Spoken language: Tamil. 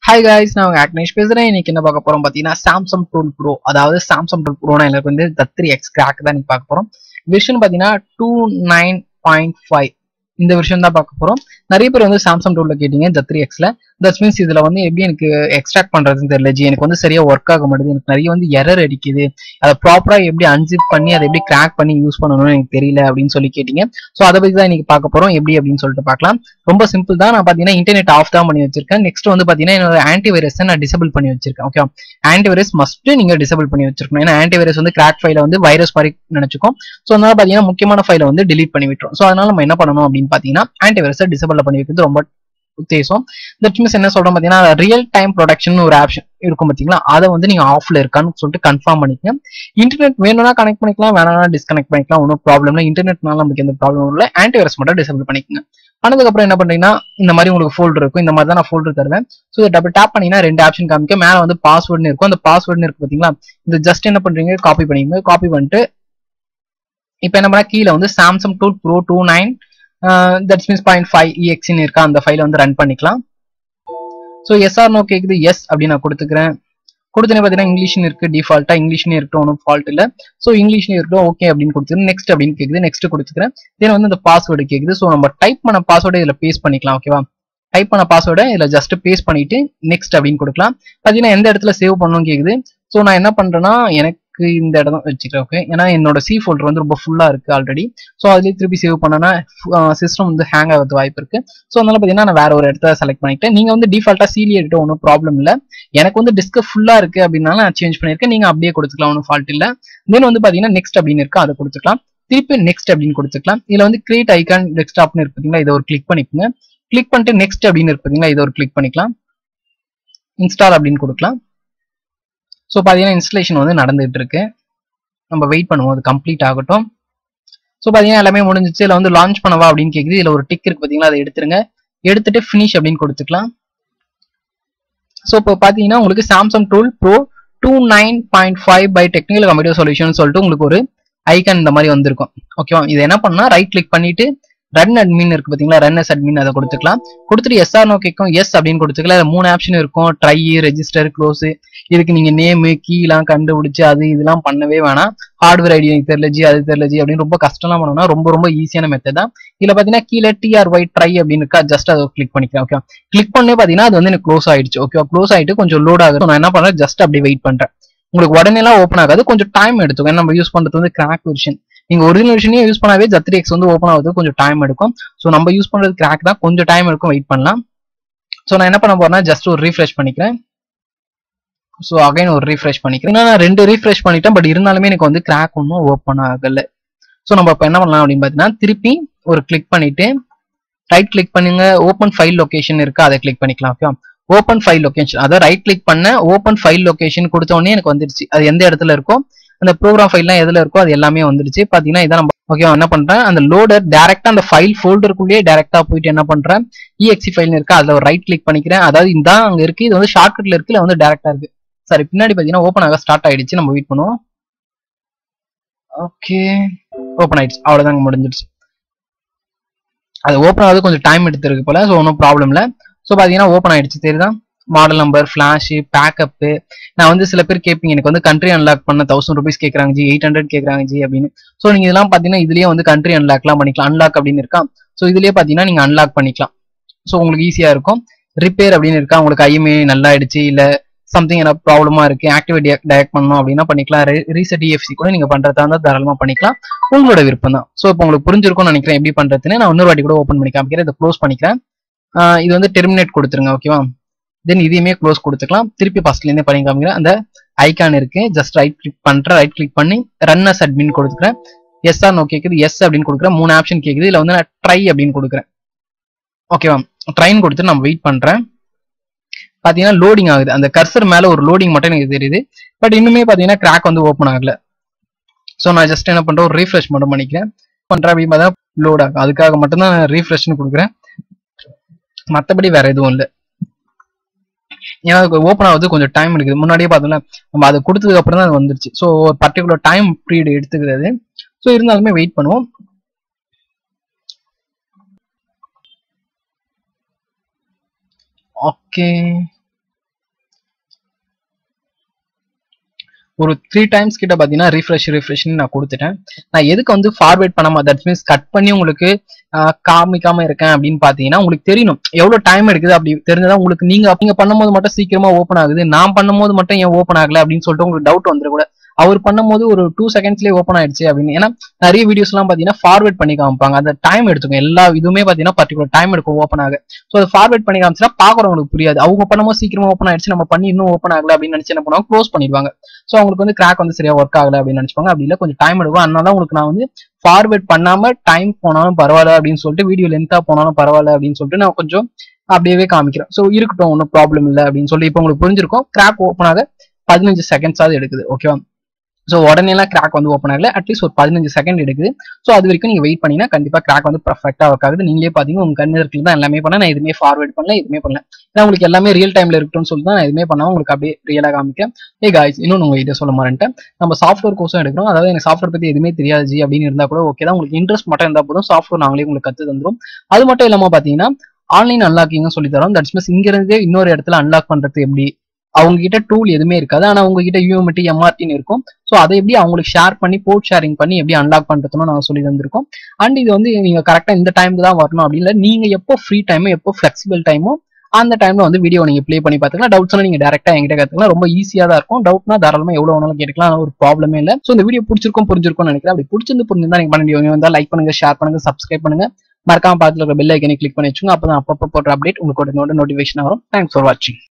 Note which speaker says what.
Speaker 1: ஹாய் guys நான் உங்க அக்னேஷ் பேசுறேன் இன்னைக்கு என்ன பார்க்க போறோம் பாத்தீங்கன்னா சாம்சங் டுவெல் ப்ரோ அதாவது சாம்சங் டுவெல் ப்ரோனா எனக்கு வந்து த்ரீ எக்ஸ் கிராக் தான் நீங்க பார்க்க போறோம் விஷன் பாத்தீங்கன்னா டூ நைன் பாயிண்ட் ஃபைவ் இந்த விஷயம் தான் பார்க்க போறோம் நிறைய பேர் வந்து சாம்சங் டுவெல்ல கேட்டீங்க இந்த த்ரீ எக்ஸ்ல தட்ஸ் மீன்ஸ் இதுல வந்து எப்படி எனக்கு எக்ஸ்ட்ராக்ட் பண்றதுன்னு தெரியல ஜி எனக்கு வந்து சரியா ஒர்க் ஆக மாட்டேது எனக்கு நிறைய வந்து எரர் அடிக்குது அதை ப்ராப்பரா எப்படி அன்சிப் பண்ணி அதை எப்படி கிராக் பண்ணி யூஸ் பண்ணணும்னு எனக்கு தெரியல அப்படின்னு சொல்லி கேட்டீங்க ஸோ அதை பத்தி தான் இன்னைக்கு பார்க்க போறோம் எப்படி அப்படின்னு சொல்லிட்டு பார்க்கலாம் ரொம்ப சிம்பிள் தான் நான் பாத்தீங்கன்னா இன்டர்நெட் ஆஃப் தான் பண்ணி வச்சிருக்கேன் நெக்ஸ்ட் வந்து பாத்தீங்கன்னா என்னோட ஆன்டி வைரஸ் நான் டிசபிள் பண்ணி வச்சிருக்கேன் ஓகே ஆன்டி வைரஸ் மஸ்ட் நீங்க டிசபிள் பண்ணி வச்சிருக்கணும் ஏன்னா ஆன்டி வைரஸ் வந்து கிராக் ஃபைல வந்து வைரஸ் மாதிரி நினைச்சுக்கும் ஸோ அதனால பாத்தீங்கன்னா முக்கியமான ஃபைலை வந்து delete பண்ணி விட்டுரும் ஸோ அதனால நம்ம என்ன பண்ணணும் அப்படின்னு பாத்தீங்கன்னா ஆன்டி வைரஸை டிசபிள் பண்ணி வைக்கிறது ரொம்ப உத்தேசம் தட் மீன்ஸ் என்ன சொல்றோம் பாத்தீங்கன்னா ரியல் டைம் ப்ரொடக்ஷன் ஒரு ஆப்ஷன் இருக்கும் பாத்தீங்களா அதை வந்து நீங்க ஆஃப்ல இருக்கான்னு சொல்லிட்டு கன்ஃபார்ம் பண்ணிக்கங்க இன்டர்நெட் வேணும்னா கனெக்ட் பண்ணிக்கலாம் வேணாம்னா டிஸ்கனெக்ட் பண்ணிக்கலாம் ஒன்றும் ப்ராப்ளம் இல்லை இன்டர்நெட்னால நமக்கு எந்த ப்ராப்ளம் இல்லை ஆன்டி வைரஸ் மட்டும் டிசபிள் பண்ணிக்கங்க பண்ணதுக்கு அப்புறம் என்ன பண்றீங்கன்னா இந்த மாதிரி உங்களுக்கு ஃபோல்டர் இருக்கும் இந்த மாதிரி தான் நான் ஃபோல்டர் தருவேன் ஸோ இதை டபுள் டேப் பண்ணீங்கன்னா ரெண்டு ஆப்ஷன் காமிக்க மேல வந்து பாஸ்வேர்ட்னு இருக்கும் அந்த பாஸ்வேர்ட்னு இருக்கு பாத்தீங்களா இந்த ஜஸ்ட் என்ன பண்றீங்க காப்பி பண்ணிக்கங்க காப்பி பண்ணிட்டு இப்போ என்ன பண்ணா கீழே வந்து Samsung tool pro two nine that's means point five இஎக்ஸ்னு இருக்கா அந்த ஃபைலை வந்து ரன் பண்ணிக்கலாம் ஸோ எஸ்ஆர் நோ கேக்குது எஸ் அப்படின்னு நான் கொடுத்துக்கிறேன் கொடுத்தனே பார்த்தீங்கன்னா இங்கிலீஷ்னு இருக்கு டிஃபால்ட்டா இங்கிலீஷ்னு இருக்கட்டும் ஒன்றும் ஃபால்ட் இல்லை ஸோ இங்கிலீஷ்னு இருக்கட்டும் ஓகே அப்படின்னு கொடுத்துக்கிறேன் நெக்ஸ்ட் அப்படின்னு கேக்குது நெக்ஸ்ட் கொடுத்துக்கிறேன் தென் வந்து இந்த பாஸ்வேர்டு கேக்குது ஸோ நம்ம டைப் பண்ண பாஸ்வேர்டு இதில் பேஸ்ட் பண்ணிக்கலாம் ஓகேவா டைப் பண்ண பாஸ்வேர்டை இதில் ஜஸ்ட் பேஸ்ட் பண்ணிட்டு நெக்ஸ்ட் அப்படின்னு கொடுக்கலாம் பார்த்தீங்கன்னா எந்த இடத்துல சேவ் பண்ணணும் கேக்குது ஸோ நான் என்ன பண்றேன்னா எனக்கு இந்த இடம் தான் வச்சுக்கிறேன் ஓகே ஏன்னா என்னோட சி ஃபோல்டர் வந்து ரொம்ப ஃபுல்லா இருக்கு ஆல்ரெடி ஸோ அதுலேயே திருப்பி சேவ் பண்ணனா சிஸ்டம் வந்து ஹேங் ஆகிறது வாய்ப்பு இருக்கு ஸோ அதனால பார்த்தீங்கன்னா நான் வேற ஒரு இடத்த செலக்ட் பண்ணிக்கிட்டேன் நீங்க வந்து டிஃபால்ட்டா சீலி எடுத்து ஒன்றும் ப்ராப்ளம் இல்லை எனக்கு வந்து டிஸ்க் ஃபுல்லா இருக்கு அப்படின்னால நான் சேஞ்ச் பண்ணியிருக்கேன் நீங்க அப்படியே கொடுத்துக்கலாம் ஒன்றும் ஃபால்ட் இல்லை தென் வந்து பாத்தீங்கன்னா நெக்ஸ்ட் அப்படின்னு இருக்கு அதை கொடுத்துக்கலாம் திருப்பி நெக்ஸ்ட் அப்படின்னு கொடுத்துக்கலாம் இதுல வந்து கிரியேட் ஐகான் டெஸ்க்டாப்னு இருக்கு பாத்தீங்களா இதை ஒரு கிளிக் பண்ணிக்கோங்க கிளிக் பண்ணிட்டு நெக்ஸ்ட் அப்படின்னு இருக்கு பாத்தீங்களா இதை ஒரு கிளிக் பண்ணிக்கலாம் இன்ஸ்டால் அப்படின்னு கொடுக்கலாம் ஸோ பாத்தீங்கன்னா இன்ஸ்டலேஷன் வந்து நடந்துட்டு இருக்கு நம்ம வெயிட் பண்ணுவோம் அது கம்ப்ளீட் ஆகட்டும் ஸோ பாத்தீங்கன்னா எல்லாமே முடிஞ்சிச்சு இதில் வந்து லான்ச் பண்ணவா அப்படின்னு கேக்குது இதுல ஒரு டிக் இருக்கு பாத்தீங்களா அதை எடுத்துருங்க எடுத்துட்டு ஃபினிஷ் அப்படின்னு கொடுத்துக்கலாம் ஸோ இப்போ பார்த்தீங்கன்னா உங்களுக்கு Samsung tool pro two nine point five by technical computer solution சொல்லிட்டு உங்களுக்கு ஒரு ஐக்கன் இந்த மாதிரி வந்திருக்கும் ஓகேவா இது என்ன பண்ணா ரைட் கிளிக் பண்ணிட்டு ரன் அட்மின் இருக்கு பாத்தீங்களா ரன் எஸ் அட்மின் அதை கொடுத்துக்கலாம் கொடுத்துட்டு எஸ்ஆர் நோ கேட்கும் எஸ் அப்படின்னு கொடுத்துக்கலாம் இதுல மூணு ஆப்ஷன் இருக்கும் ட்ரை ரெஜிஸ்டர் க்ளோஸ் இதுக்கு நீங்க நேமு கீலாம் கண்டுபிடிச்சு அது இதெல்லாம் பண்ணவே வேணாம் ஹார்ட்வேர் ஐடி எனக்கு தெரியல ஜி அது தெரியல ஜி அப்படின்னு ரொம்ப கஷ்டம்லாம் பண்ணணும்னா ரொம்ப ரொம்ப ஈஸியான மெத்தட் தான் இதுல பாத்தீங்கன்னா கீழே டிஆர் ஒய் ட்ரை அப்படின்னு இருக்கா ஜஸ்ட் அதை கிளிக் பண்ணிக்கிறேன் ஓகே கிளிக் பண்ணே பாத்தீங்கன்னா அது வந்து எனக்கு க்ளோஸ் ஆயிடுச்சு ஓகே க்ளோஸ் ஆயிட்டு கொஞ்சம் லோட் ஆகுது நான் என்ன பண்றேன் ஜஸ்ட் அப்படி வெயிட் பண்றேன் உங்களுக்கு உடனே எல்லாம் ஓப்பன் ஆகாது கொஞ்சம் டைம் எடுத்துக்கும் ஏன்னா நம்ம யூஸ் பண்றது வந்து கிராக் வெர்ஷன் நீங்க ஒரிஜினல் வெர்ஷனே யூஸ் பண்ணாவே ஜத்ரி எக்ஸ் வந்து ஓப்பன் ஆகுது கொஞ்சம் டைம் எடுக்கும் ஸோ நம்ம யூஸ் பண்றது கிராக் தான் கொஞ்சம் டைம் எடுக்கும் வெயிட் பண்ணலாம் ஸோ நான் என்ன பண்ண போறேன்னா ஜஸ்ட் ஒரு ரீஃப்ரெஷ் பண்ணிக்கிறேன் ஸோ அகைன் ஒரு ரீஃப்ரெஷ் பண்ணிக்கிறேன் நான் ரெண்டு ரீஃப்ரெஷ் பண்ணிட்டேன் பட் இருந்தாலுமே எனக்கு வந்து கிராக் ஒன்றும் ஓப்பன் ஆகல ஸோ நம்ம இப்போ என்ன பண்ணலாம் அப்படின்னு பார்த்தீங்கன்னா திருப்பி ஒரு கிளிக் பண்ணிட்டு ரைட் கிளிக் பண்ணுங்க ஓப்பன் ஃபைல் லொகேஷன் இருக்கு அதை கிளிக் பண்ணிக்கலாம் ஓகே ஓப்பன் ஃபைல் லொகேஷன் அதாவது ரைட் கிளிக் பண்ண ஓப்பன் ஃபைல் லொகேஷன் கொடுத்த உடனே எனக்கு வந்துருச்சு அது எந்த இடத்துல இருக்கோ அந்த ப்ரோக்ராம் ஃபைல்லாம் எதுல இருக்கோ அது எல்லாமே வந்துருச்சு பாத்தீங்கன்னா இதான் நம்ம ஓகே என்ன பண்றேன் அந்த லோடர் டேரக்டா அந்த ஃபைல் ஃபோல்டருக்குள்ளேயே டேரக்டா போயிட்டு என்ன பண்றேன் இஎக்சி ஃபைல் இருக்கு அதுல ஒரு ரைட் கிளிக் பண்ணிக்கிறேன் அதாவது இந்த அங்க இருக்கு இது வந்து ஷார்ட்கட்ல இருக்கு இல்ல வந்து டேரக்டா இருக்கு சரி பின்னாடி பாத்தீங்கன்னா ஓப்பன் ஆக ஸ்டார்ட் ஆயிடுச்சு நம்ம வெயிட் பண்ணுவோம் ஓகே ஓப்பன் ஆயிடுச்சு அவ்வளவுதாங்க முடிஞ்சிடுச்சு அது ஓப்பன் ஆகுது கொஞ்சம் டைம் எடுத்துருக்கு போல ஸோ ஒன்றும் ப்ராப்ளம் இல்லை ஸோ பார்த்தீங்கன்னா ஓப்பன் ஆயிடுச்சு தெரியுதா மாடல் நம்பர் ஃபிளாஷ் பேக்கப்பு நான் வந்து சில பேர் கேட்பீங்க எனக்கு வந்து கண்ட்ரி அன்லாக் பண்ண தௌசண்ட் ருபீஸ் கேட்குறாங்க ஜி எயிட் ஹண்ட்ரட் கேட்குறாங்க ஜி அப்படின்னு ஸோ நீங்கள் இதெல்லாம் பார்த்தீங்கன்னா இதுலேயே வந்து கண்ட்ரி அன்லாக்லாம் பண்ணிக்கலாம் அன்லாக் அப்படின்னு இருக்கா ஸோ இதுலேயே பார்த்தீங்கன்னா நீங்கள் அன்லாக் பண்ணிக்கலாம் ஸோ உங்களுக்கு ஈஸியாக இருக்கும் ரிப்பேர் அப்படின்னு இருக்கா உங்களுக்கு ஐஎம்ஏ நல்லா ஆயிடுச்சு இல்லை சம்திங் என்ன ப்ராப்ளமா இருக்கு ஆக்டிவேட் டயக்ட் பண்ணணும் அப்படின்னா பண்ணிக்கலாம் ரீசெட் இஎஃப்சி கூட நீங்க பண்றதா இருந்தால் தாராளமா பண்ணிக்கலாம் உங்களோட விருப்பம் தான் ஸோ இப்போ உங்களுக்கு புரிஞ்சிருக்கும்னு நினைக்கிறேன் எப்படி பண்றதுன்னு நான் இன்னொரு வாட்டி கூட ஓப்பன் பண்ணி காமிக்கிறேன் இதை க்ளோஸ் பண்ணிக்கிறேன் இது வந்து டெர்மினேட் கொடுத்துருங்க ஓகேவா தென் இதையுமே க்ளோஸ் கொடுத்துக்கலாம் திருப்பி ஃபர்ஸ்ட்ல இருந்தே பண்ணி காமிக்கிறேன் அந்த ஐகான் இருக்கு ஜஸ்ட் ரைட் கிளிக் பண்றேன் ரைட் கிளிக் பண்ணி ரன் அஸ் அட்மின் கொடுத்துக்கிறேன் எஸ் ஆர் நோ கேக்குது எஸ் அப்படின்னு கொடுக்குறேன் மூணு ஆப்ஷன் கேக்குது இதுல வந்து நான் ட்ரை அப்படின்னு கொடுக்குறேன் ஓகேவா ட்ரைன் கொடுத்து நான் வெயிட் பண்றேன் பாத்தீங்கன்னா லோடிங் ஆகுது அந்த கர்சர் மேல ஒரு லோடிங் மட்டும் எனக்கு தெரியுது பட் இன்னுமே பாத்தீங்கன்னா கிராக் வந்து ஓப்பன் ஆகல ஸோ நான் ஜஸ்ட் என்ன பண்றேன் ஒரு ரீஃப்ரெஷ் மட்டும் பண்ணிக்கிறேன் பண்றேன் அப்படின்னு பார்த்தா லோட் ஆகும் அதுக்காக மட்டும் தான் ரீஃப்ரெஷ்னு கொடுக்குறேன் மற்றபடி வேற எதுவும் இல்லை ஏன்னா ஓப்பன் ஆகுது கொஞ்சம் டைம் எடுக்குது முன்னாடியே பார்த்தோம்ல நம்ம அதை கொடுத்ததுக்கு அப்புறம் தான் அது வந்துருச்சு ஸோ ஒரு பர்டிகுலர் டைம் பீரியட் எடுத்துக்கிறது ஸோ இருந்தாலுமே வெயிட் பண்ணுவோம் ஓகே ஒரு த்ரீ டைம்ஸ் கிட்ட பாத்தீங்கன்னா ரீஃப்ரெஷ் ரீஃப்ரெஷ்னு நான் கொடுத்துட்டேன் நான் எதுக்கு வந்து ஃபார்வேர்ட் பண்ணாம தட் மீன்ஸ் கட் பண்ணி உங்களுக்கு ஆஹ், காமிக்காம இருக்கேன் அப்படின்னு பாத்தீங்கன்னா உங்களுக்கு தெரியணும் எவ்வளவு டைம் எடுக்குது அப்படி தெரிஞ்சதா உங்களுக்கு நீங்க நீங்க பண்ணும்போது மட்டும் சீக்கிரமா ஓப்பன் ஆகுது நான் பண்ணும்போது மட்டும் ஏன் ஓப்பன் ஆகல அப்படின்னு சொல்லிட்டு உங்களுக்கு டவுட் வந்துட அவர் பண்ணும்போது ஒரு டூ செகண்ட்ஸ்லேயே ஓப்பன் ஆயிடுச்சு அப்படின்னு ஏன்னா நிறைய வீடியோஸ்லாம் பார்த்தீங்கன்னா ஃபார்வர்ட் பண்ணி காமிப்பாங்க அந்த டைம் எடுத்துக்கும் எல்லா இதுவுமே பார்த்தீங்கன்னா பர்டிகுலர் டைம் எடுக்கும் ஓப்பன் ஆக ஸோ அதை ஃபார்வர்ட் பண்ணி காமிச்சா பார்க்குறவங்களுக்கு புரியாது அவங்க பண்ணும்போது சீக்கிரமா ஓப்பன் ஆயிடுச்சு நம்ம பண்ணி இன்னும் ஓப்பன் ஆகல அப்படின்னு நினைச்சு என்ன பண்ணுவாங்க க்ளோஸ் பண்ணிடுவாங்க ஸோ அவங்களுக்கு வந்து கிராக் வந்து சரியா ஒர்க் ஆகல அப்படின்னு நினைச்சுப்பாங்க அப்படி இல்லை கொஞ்சம் டைம் எடுக்கும் அதனால தான் உங்களுக்கு நான் வந்து ஃபார்வர்ட் பண்ணாம டைம் போனாலும் பரவாயில்ல அப்படின்னு சொல்லிட்டு வீடியோ லென்த்தா போனாலும் பரவாயில்ல அப்படின்னு சொல்லிட்டு நான் கொஞ்சம் அப்படியே காமிக்கிறேன் ஸோ இருக்கட்டும் ஒன்றும் ப்ராப்ளம் இல்லை அப்படின்னு சொல்லி இப்போ உங்களுக்கு புரிஞ்சிருக்கும் கிராக் ஓப்பன் ஆக பதினஞ்சு செகண்ட்ஸாவது எடுக்குது ஓகேவா ஸோ உடனேலாம் கிராக் வந்து ஓப்பன் ஆகல அட்லீஸ்ட் ஒரு பதினஞ்சு செகண்ட் எடுக்குது ஸோ அது வரைக்கும் நீங்க வெயிட் பண்ணீங்கன்னா கண்டிப்பா கிராக் வந்து பர்ஃபெக்டா ஒர்க் ஆகுது நீங்களே பாத்தீங்க உங்க கண்ணு இருக்குல்ல தான் எல்லாமே பண்ண நான் எதுவுமே ஃபார்வர்ட் பண்ணல எதுவுமே பண்ணல ஏன்னா உங்களுக்கு எல்லாமே ரியல் டைம்ல இருக்கட்டும்னு சொல்லிட்டு தான் நான் எதுவுமே பண்ணாம உங்களுக்கு அப்படியே ரியலா காமிக்கிறேன் ஏ காய்ஸ் இன்னொன்று உங்க கிட்ட சொல்ல மாட்டேன் நம்ம சாஃப்ட்வேர் கோர்ஸும் எடுக்கிறோம் அதாவது எனக்கு சாஃப்ட்வேர் பத்தி எதுவுமே தெரியாது ஜி அப்படின்னு இருந்தா கூட ஓகே தான் உங்களுக்கு இன்ட்ரெஸ்ட் மட்டும் இருந்தா போதும் சாஃப்ட்வேர் நாங்களே உங்களுக்கு கத்து தந்துரும் அது மட்டும் இல்லாம பாத்தீங்கன்னா ஆன்லைன் அன்லாக்கிங் சொல்லி தரோம் தட்ஸ் மீன்ஸ் இங்க இருந்தே இன்னொரு இடத்துல அன்லாக் பண்றது எப்படி அவங்க கிட்ட டூல் எதுவுமே இருக்காது ஆனா அவங்க கிட்ட யூஎம்டி எம்ஆர்டின்னு இருக்கும் ஸோ அதை எப்படி அவங்களுக்கு ஷேர் பண்ணி போர்ட் ஷேரிங் பண்ணி எப்படி அன்லாக் பண்றதுன்னு நாங்கள் சொல்லி தந்திருக்கோம் அண்ட் இது வந்து நீங்க கரெக்டா இந்த டைம்க்கு தான் வரணும் அப்படின்னு இல்லை நீங்க எப்போ ஃப்ரீ டைமோ எப்போ ஃபிளெக்சிபிள் டைமோ அந்த டைம்ல வந்து வீடியோ நீங்க ப்ளே பண்ணி பார்த்துக்கலாம் டவுட்ஸ்னா நீங்க டேரக்டா என்கிட்ட கத்துக்கலாம் ரொம்ப ஈஸியா தான் இருக்கும் டவுட்னா தாராளமா எவ்வளவு வேணாலும் கேட்கலாம் அதனால ஒரு ப்ராப்ளமே இல்லை ஸோ இந்த வீடியோ பிடிச்சிருக்கும் புரிஞ்சிருக்கும்னு நினைக்கிறேன் அப்படி பிடிச்சிருந்து புரிஞ்சிருந்தா நீங்க பண்ண வேண்டிய வந்தா லைக் பண்ணுங்க ஷேர் பண்ணுங்க சப்ஸ்கிரைப் பண்ணுங்க மறக்காம பார்த்துல இருக்க பெல் ஐக்கனை கிளிக் பண்ணி வச்சுங்க அப்பதான் அப்பப்போ போடுற அப்டேட் உங்களுக்கு நோட்டிஃபிகேஷன் வரும் தேங்க்ஸ் ஃபார் வாட்சிங்